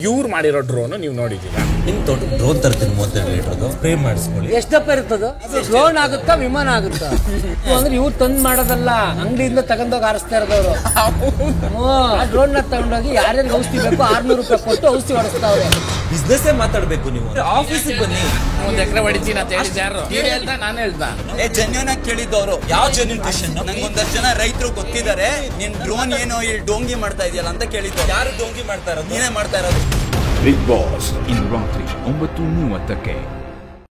ಇವ್ರು ಮಾಡಿರೋ ಡ್ರೋನ್ ನೀವು ನೋಡಿದ್ದೀರಾ ನಿಮ್ ತೋಟ ಡ್ರೋನ್ ತರ್ತೀನಿ ಮೂವತ್ತೆರಡು ಲೀಟರ್ದು ಸ್ಪ್ರೇ ಮಾಡಿಸ್ಕೊಳ್ಳಿ ಎಷ್ಟಪ್ಪ ಇರ್ತದ ಡ್ರೋನ್ ಆಗುತ್ತಾ ವಿಮಾನ ಆಗುತ್ತಾ ಅಂದ್ರೆ ಇವ್ರು ತಂದ್ ಮಾಡೋದಲ್ಲ ಅಂಗಡಿಯಿಂದ ತಗೊಂಡೋಗಿ ಆರಿಸ್ತಾ ಇರೋದವ್ರು ಡ್ರೋನ್ ನ ತಗೊಂಡೋಗಿ ಯಾರ್ಯಾರಿಗೆ ಔಷಧಿ ಬೇಕು ಆರ್ನೂರು ರೂಪಾಯಿ ಕೊಟ್ಟು ಔಷಧಿ ಹೊಡಿಸ್ತಾವ್ರೆ ಬಿಸ್ನೆಸ್ ಮಾತಾಡ್ಬೇಕು ನೀವು ಆಫೀಸಿಗೆ ಬನ್ನಿ ಒಂದ್ ಎಕರೆ ಹೊಡಿತೀನಿ ಅಂತ ಹೇಳಿದ್ ಯಾರು ನೀವ್ ಹೇಳ್ದ ನಾನು ಹೇಳ್ದ ಏ ಜೆನ್ಯೂನ್ ಆಗಿ ಕೇಳಿದ್ದವರು ಯಾವ ಜೆನ್ಯೂನ್ ಕ್ವಶನ್ ನಂಗೆ ಒಂದಷ್ಟು ಜನ ರೈತರು ಗೊತ್ತಿದ್ದಾರೆ ನೀನ್ ಡ್ರೋನ್ ಏನೋ ಇಲ್ಲಿ ಡೋಂಗಿ ಮಾಡ್ತಾ ಇದೆಯಲ್ಲ ಅಂತ ಕೇಳಿದ್ದು ಯಾರು ಡೋಂಗಿ ಮಾಡ್ತಾ ಇರೋದು ನೀನೇ ಮಾಡ್ತಾ ಇರೋದು ಬಿಗ್ ಬಾಸ್ ಇಂದು ರಾತ್ರಿ ಒಂಬತ್ತು ಮೂವತ್ತಕ್ಕೆ